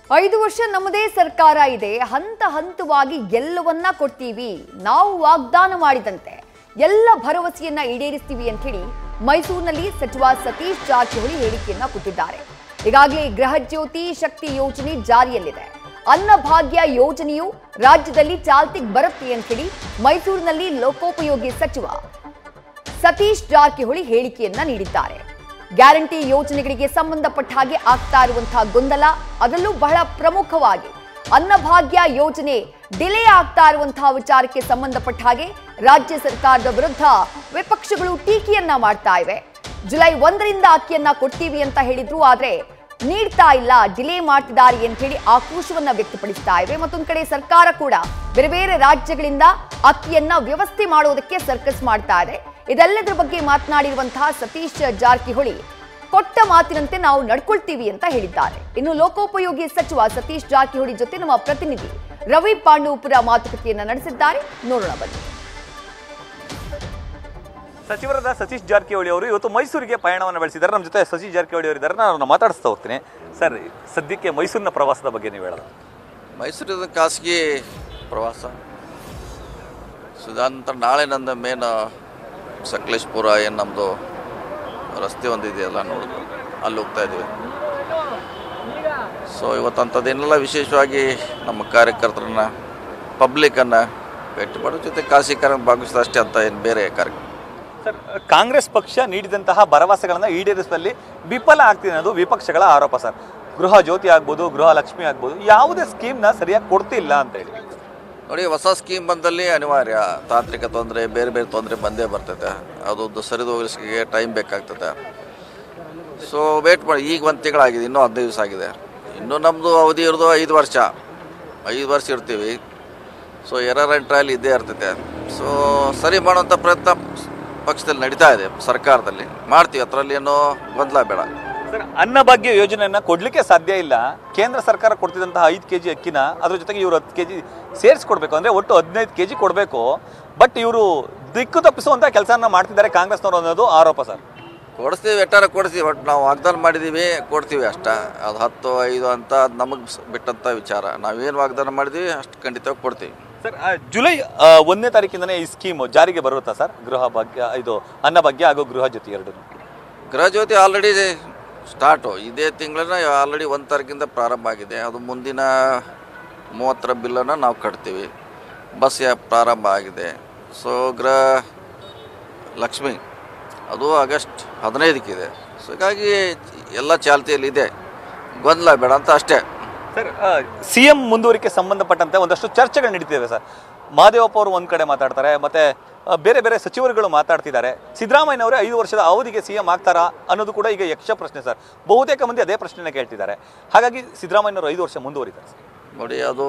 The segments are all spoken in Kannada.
ಐದು ವರ್ಷ ನಮ್ಮದೇ ಸರ್ಕಾರ ಇದೆ ಹಂತ ಹಂತವಾಗಿ ಎಲ್ಲವನ್ನ ಕೊಡ್ತೀವಿ ನಾವು ವಾಗ್ದಾನ ಮಾಡಿದಂತೆ ಎಲ್ಲ ಭರವಸೆಯನ್ನ ಈಡೇರಿಸ್ತೀವಿ ಅಂತ ಹೇಳಿ ಮೈಸೂರಿನಲ್ಲಿ ಸಚಿವ ಸತೀಶ್ ಜಾರಕಿಹೊಳಿ ಹೇಳಿಕೆಯನ್ನ ಕೊಟ್ಟಿದ್ದಾರೆ ಈಗಾಗಲೇ ಗೃಹ ಜ್ಯೋತಿ ಶಕ್ತಿ ಯೋಜನೆ ಜಾರಿಯಲ್ಲಿದೆ ಅನ್ನಭಾಗ್ಯ ಯೋಜನೆಯು ರಾಜ್ಯದಲ್ಲಿ ಚಾಲ್ತಿಗೆ ಬರುತ್ತೆ ಅಂತ ಹೇಳಿ ಮೈಸೂರಿನಲ್ಲಿ ಲೋಕೋಪಯೋಗಿ ಸಚಿವ ಸತೀಶ್ ಜಾರಕಿಹೊಳಿ ಹೇಳಿಕೆಯನ್ನ ನೀಡಿದ್ದಾರೆ ಗ್ಯಾರಂಟಿ ಯೋಜನೆಗಳಿಗೆ ಸಂಬಂಧಪಟ್ಟ ಹಾಗೆ ಆಗ್ತಾ ಇರುವಂತಹ ಗೊಂದಲ ಅದರಲ್ಲೂ ಬಹಳ ಪ್ರಮುಖವಾಗಿ ಅನ್ನಭಾಗ್ಯ ಯೋಜನೆ ಡಿಲೇ ಆಗ್ತಾ ಇರುವಂತಹ ವಿಚಾರಕ್ಕೆ ಸಂಬಂಧಪಟ್ಟ ಹಾಗೆ ರಾಜ್ಯ ಸರ್ಕಾರದ ವಿರುದ್ಧ ವಿಪಕ್ಷಗಳು ಟೀಕೆಯನ್ನ ಮಾಡ್ತಾ ಇವೆ ಜುಲೈ ಒಂದರಿಂದ ಅಕ್ಕಿಯನ್ನ ಕೊಡ್ತೀವಿ ಅಂತ ಹೇಳಿದ್ರು ಆದ್ರೆ ನೀಡ್ತಾ ಇಲ್ಲ ಡಿಲೇ ಮಾಡ್ತಿದ್ದಾರೆ ಅಂತ ಹೇಳಿ ಆಕ್ರೋಶವನ್ನ ವ್ಯಕ್ತಪಡಿಸ್ತಾ ಇವೆ ಮತ್ತೊಂದ್ ಕಡೆ ಸರ್ಕಾರ ಕೂಡ ಬೇರೆ ಬೇರೆ ರಾಜ್ಯಗಳಿಂದ ಅಕ್ಕಿಯನ್ನ ವ್ಯವಸ್ಥೆ ಮಾಡೋದಕ್ಕೆ ಸರ್ಕಸ್ ಮಾಡ್ತಾ ಇದೆ ಇದೆಲ್ಲದರ ಬಗ್ಗೆ ಮಾತನಾಡಿರುವಂತಹ ಸತೀಶ್ ಜಾರಕಿಹೊಳಿ ಕೊಟ್ಟ ಮಾತಿನಂತೆ ನಾವು ನಡ್ಕೊಳ್ತೀವಿ ಅಂತ ಹೇಳಿದ್ದಾರೆ ಇನ್ನು ಲೋಕೋಪಯೋಗಿ ಸಚಿವ ಸತೀಶ್ ಜಾರಕಿಹೊಳಿ ಜೊತೆ ನಮ್ಮ ಪ್ರತಿನಿಧಿ ರವಿ ಪಾಂಡವಪುರ ಮಾತುಕತೆಯನ್ನ ನಡೆಸಿದ್ದಾರೆ ನೋಡೋಣ ಬನ್ನಿ ಸಚಿವರಾದ ಸತೀಶ್ ಜಾರಕಿಹೊಳಿ ಅವರು ಇವತ್ತು ಮೈಸೂರಿಗೆ ಪಯಣವನ್ನು ಬೆಳೆಸಿದ್ದಾರೆ ನಮ್ಮ ಜೊತೆ ಸತೀಶ್ ಜಾರಕಿಹೊಳಿ ಅವರು ಇದ್ದಾರೆ ನಾನು ಅವ್ರನ್ನ ಮಾತಾಡಿಸ್ತಾ ಹೋಗ್ತೀನಿ ಸರ್ ಸದ್ಯಕ್ಕೆ ಮೈಸೂರಿನ ಪ್ರವಾಸದ ಬಗ್ಗೆ ನೀವು ಹೇಳೋದು ಮೈಸೂರಿನ ಖಾಸಗಿ ಪ್ರವಾಸ ಸೊ ಇದಾದ ನಾಳೆ ನಂದು ಮೇನ್ ಸಕಲೇಶ್ಪುರ ಏನು ನಮ್ಮದು ರಸ್ತೆ ಒಂದು ಇದೆಯಲ್ಲ ನೋಡೋದು ಅಲ್ಲಿ ಹೋಗ್ತಾ ಇದ್ದೀವಿ ಸೊ ಇವತ್ತು ಅಂಥದ್ದೇನೆಲ್ಲ ವಿಶೇಷವಾಗಿ ನಮ್ಮ ಕಾರ್ಯಕರ್ತರನ್ನ ಪಬ್ಲಿಕ್ಕನ್ನು ಭೇಟಿ ಮಾಡೋ ಜೊತೆ ಖಾಸಗಿ ಕಾರ್ಯ ಭಾಗವಹಿಸಿದ ಅಷ್ಟೇ ಅಂತ ಏನು ಬೇರೆ ಕಾರ್ಯಕ್ರಮ ಸರ್ ಕಾಂಗ್ರೆಸ್ ಪಕ್ಷ ನೀಡಿದಂತಹ ಭರವಸೆಗಳನ್ನು ಈಡೇರಿಸುವಲ್ಲಿ ವಿಫಲ ಆಗ್ತಿದೆ ಅನ್ನೋದು ವಿಪಕ್ಷಗಳ ಆರೋಪ ಸರ್ ಗೃಹ ಜ್ಯೋತಿ ಆಗ್ಬೋದು ಗೃಹ ಲಕ್ಷ್ಮಿ ಆಗ್ಬೋದು ಯಾವುದೇ ಸ್ಕೀಮ್ನ ಸರಿಯಾಗಿ ಕೊಡ್ತಿಲ್ಲ ಅಂತ ಹೇಳಿ ನೋಡಿ ಹೊಸ ಸ್ಕೀಮ್ ಬಂದಲ್ಲಿ ಅನಿವಾರ್ಯ ತಾಂತ್ರಿಕ ತೊಂದರೆ ಬೇರೆ ಬೇರೆ ತೊಂದರೆ ಬಂದೇ ಬರ್ತೈತೆ ಅದು ಸರಿದೋಗಿಸ್ಲಿಕ್ಕೆ ಟೈಮ್ ಬೇಕಾಗ್ತದೆ ಸೊ ವೇಟ್ ಮಾಡಿ ಈಗ ಒಂದು ತಿಂಗಳಾಗಿದೆ ಇನ್ನೂ ಹದಿನೈದು ದಿವಸ ಆಗಿದೆ ಇನ್ನೂ ನಮ್ಮದು ಅವಧಿ ಇರೋದು ಐದು ವರ್ಷ ಐದು ವರ್ಷ ಇರ್ತೀವಿ ಸೊ ಎರರ್ ಆ್ಯಂಡ್ ಟ್ರಯಲ್ ಇದ್ದೇ ಇರ್ತೈತೆ ಸೊ ಸರಿ ಮಾಡೋಂಥ ಪ್ರಯತ್ನ ಪಕ್ಷದಲ್ಲಿ ನಡೀತಾ ಇದೆ ಸರ್ಕಾರದಲ್ಲಿ ಮಾಡ್ತೀವಿ ಅದರಲ್ಲಿ ಏನೋ ಗೊಂದಲ ಬೇಡ ಸರ್ ಅನ್ನಭಾಗ್ಯ ಯೋಜನೆಯನ್ನ ಕೊಡ್ಲಿಕ್ಕೆ ಸಾಧ್ಯ ಇಲ್ಲ ಕೇಂದ್ರ ಸರ್ಕಾರ ಕೊಡ್ತಿದ್ದಂತಹ ಐದು ಕೆಜಿ ಅಕ್ಕಿನ ಅದ್ರ ಜೊತೆಗೆ ಇವರು ಹತ್ತು ಕೆಜಿ ಸೇರಿಸ್ಕೊಡ್ಬೇಕು ಅಂದ್ರೆ ಒಟ್ಟು ಹದಿನೈದು ಕೆಜಿ ಕೊಡಬೇಕು ಬಟ್ ಇವರು ದಿಕ್ಕು ತಪ್ಪಿಸುವಂತ ಕೆಲಸನ ಮಾಡ್ತಿದ್ದಾರೆ ಕಾಂಗ್ರೆಸ್ನವರು ಅನ್ನೋದು ಆರೋಪ ಸರ್ ಕೊಡಿಸ್ತೀವಿ ಎಟ್ಟಾರ ಕೊಡ್ತೀವಿ ಬಟ್ ನಾವು ವಾಗ್ದಾನ ಮಾಡಿದ್ದೀವಿ ಕೊಡ್ತೀವಿ ಅಷ್ಟ ಅದು ಹತ್ತು ಐದು ಅಂತ ಅದು ನಮಗೆ ಬಿಟ್ಟಂಥ ವಿಚಾರ ನಾವೇನು ವಾಗ್ದಾನ ಮಾಡಿದ್ದೀವಿ ಅಷ್ಟು ಖಂಡಿತವಾಗಿ ಕೊಡ್ತೀವಿ ಸರ್ ಆ, ಜುಲೈ ಆ, ಒಂದನೇ ತಾರೀಕಿಂದನೇ ಈ ಸ್ಕೀಮ್ ಜಾರಿಗೆ ಬರುತ್ತಾ ಸರ್ ಗೃಹ ಭಾಗ್ಯ ಇದು ಅನ್ನಭಾಗ್ಯ ಹಾಗೂ ಗೃಹ ಜ್ಯೋತಿ ಎರಡು ಗೃಹ ಜ್ಯೋತಿ ಆಲ್ರೆಡಿ ಸ್ಟಾರ್ಟು ಇದೇ ತಿಂಗಳನ್ನ ಆಲ್ರೆಡಿ ಒಂದು ತಾರೀಕಿಂದ ಪ್ರಾರಂಭ ಆಗಿದೆ ಅದು ಮುಂದಿನ ಮೂವತ್ತರ ಬಿಲ್ಲನ್ನು ನಾವು ಕಟ್ತೀವಿ ಬಸ್ ಯಾ ಪ್ರಾರಂಭ ಆಗಿದೆ ಸೊ ಗೃಹ ಲಕ್ಷ್ಮಿ ಅದು ಆಗಸ್ಟ್ ಹದಿನೈದಕ್ಕಿದೆ ಸೊ ಹೀಗಾಗಿ ಎಲ್ಲ ಚಾಲ್ತಿಯಲ್ಲಿ ಇದೆ ಗೊಂದಲ ಬೇಡ ಅಂತ ಅಷ್ಟೇ ಸರ್ ಸಿ ಎಂ ಮುಂದುವರಿಕೆ ಸಂಬಂಧಪಟ್ಟಂತೆ ಒಂದಷ್ಟು ಚರ್ಚೆಗಳು ನಡೀತಿವೆ ಸರ್ ಮಹದೇವಪ್ಪ ಅವರು ಒಂದ್ ಕಡೆ ಮಾತಾಡ್ತಾರೆ ಮತ್ತೆ ಆ, ಬೇರೆ ಬೇರೆ ಸಚಿವರುಗಳು ಮಾತಾಡ್ತಿದ್ದಾರೆ ಸಿದ್ದರಾಮಯ್ಯನವರು ಐದು ವರ್ಷದ ಅವಧಿಗೆ ಸಿ ಎಂ ಆಗ್ತಾರಾ ಅನ್ನೋದು ಕೂಡ ಈಗ ಯಕ್ಷ ಪ್ರಶ್ನೆ ಸರ್ ಬಹುತೇಕ ಮಂದಿ ಅದೇ ಪ್ರಶ್ನೆನ ಕೇಳ್ತಿದ್ದಾರೆ ಹಾಗಾಗಿ ಸಿದ್ದರಾಮಯ್ಯನವರು ಐದು ವರ್ಷ ಮುಂದುವರಿತಾರೆ ಸರ್ ನೋಡಿ ಅದು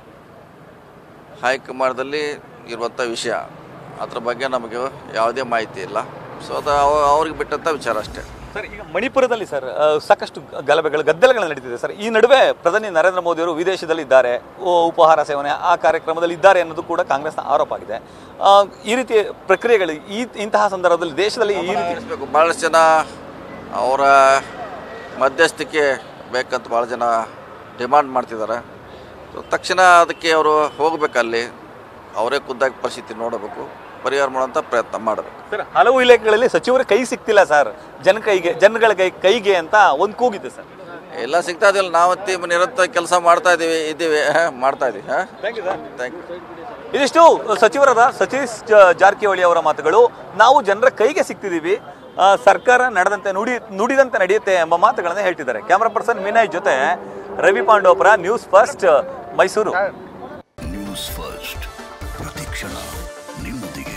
ಹೈಕಮಾಂಡದಲ್ಲಿ ಇರುವಂಥ ವಿಷಯ ಅದ್ರ ಬಗ್ಗೆ ನಮಗೆ ಯಾವುದೇ ಮಾಹಿತಿ ಇಲ್ಲ ಸೊ ಅದು ಅವ- ಅವ್ರಿಗೆ ಬಿಟ್ಟಂಥ ವಿಚಾರ ಅಷ್ಟೇ ಸರ್ ಈಗ ಮಣಿಪುರದಲ್ಲಿ ಸರ್ ಆ, ಸಾಕಷ್ಟು ಗಲಭೆಗಳು ಗದ್ದಲಗಳು ನಡೀತಿದೆ ಸರ್ ಈ ನಡುವೆ ಪ್ರಧಾನಿ ನರೇಂದ್ರ ಮೋದಿ ಅವರು ವಿದೇಶದಲ್ಲಿ ಇದ್ದಾರೆ ಓ, ಉಪಹಾರ ಸೇವನೆ ಆ ಕಾರ್ಯಕ್ರಮದಲ್ಲಿ ಇದ್ದಾರೆ ಅನ್ನೋದು ಕೂಡ ಕಾಂಗ್ರೆಸ್ನ ಆರೋಪ ಆಗಿದೆ ಆ, ಈ ರೀತಿ ಪ್ರಕ್ರಿಯೆಗಳು ಈ ಇಂತಹ ಸಂದರ್ಭದಲ್ಲಿ ದೇಶದಲ್ಲಿ ಈ ರೀತಿ ನಡೆಸಬೇಕು ಭಾಳಷ್ಟು ಜನ ಅವರ ಮಧ್ಯಸ್ಥಿಕೆ ಬೇಕಂತ ಭಾಳ ಜನ ಡಿಮಾಂಡ್ ಮಾಡ್ತಿದ್ದಾರೆ ಸೊ ತಕ್ಷಣ ಅದಕ್ಕೆ ಅವರು ಹೋಗಬೇಕಲ್ಲಿ ಅವರೇ ಖುದ್ದಾಗಿ ಪರಿಸ್ಥಿತಿ ನೋಡಬೇಕು ಪರಿಹಾರ ಮಾಡುವಂಥ ಪ್ರಯತ್ನ ಮಾಡಬೇಕು ಸರ್ ಹಲವು ಇಲಾಖೆಗಳಲ್ಲಿ ಸಚಿವರ ಕೈ ಸಿಗ್ತಿಲ್ಲ ಸರ್ ಜನ ಕೈಗೆ ಜನಗಳ ಕೈ ಕೈಗೆ ಅಂತ ಒಂದು ಕೂಗಿದೆ ಸರ್ ಎಲ್ಲ ಸಿಗ್ತಾ ಇದೆಯಲ್ಲ ನಾವತ್ತಿ ನಿರಂತರ ಕೆಲಸ ಮಾಡ್ತಾ ಇದ್ದೀವಿ ಇದ್ದೀವಿ ಮಾಡ್ತಾ ಇದ್ದೀವಿ ಹಾಂ thank you sir thank you ಇದಿಷ್ಟು ಸಚಿವರಾದ ಸತೀಶ್ ಜ- ಜಾರಕಿಹೊಳಿ ಅವರ ಮಾತುಗಳು ನಾವು ಜನರ ಕೈಗೆ ಸಿಗ್ತಿದ್ದೀವಿ ಆ, ಸರ್ಕಾರ ನಡೆದಂತೆ ನುಡಿ ನುಡಿದಂತೆ ನಡೆಯುತ್ತೆ ಎಂಬ ಮಾತುಗಳನ್ನು ಹೇಳ್ತಿದ್ದಾರೆ ಕ್ಯಾಮರಾ ಪರ್ಸನ್ ವಿನಯ್ ಜೊತೆ Ravi Pandavapura news first Mysuru news first ಪ್ರತಿಕ್ಷಣ ನಿಮ್ಮೊಂದಿಗೆ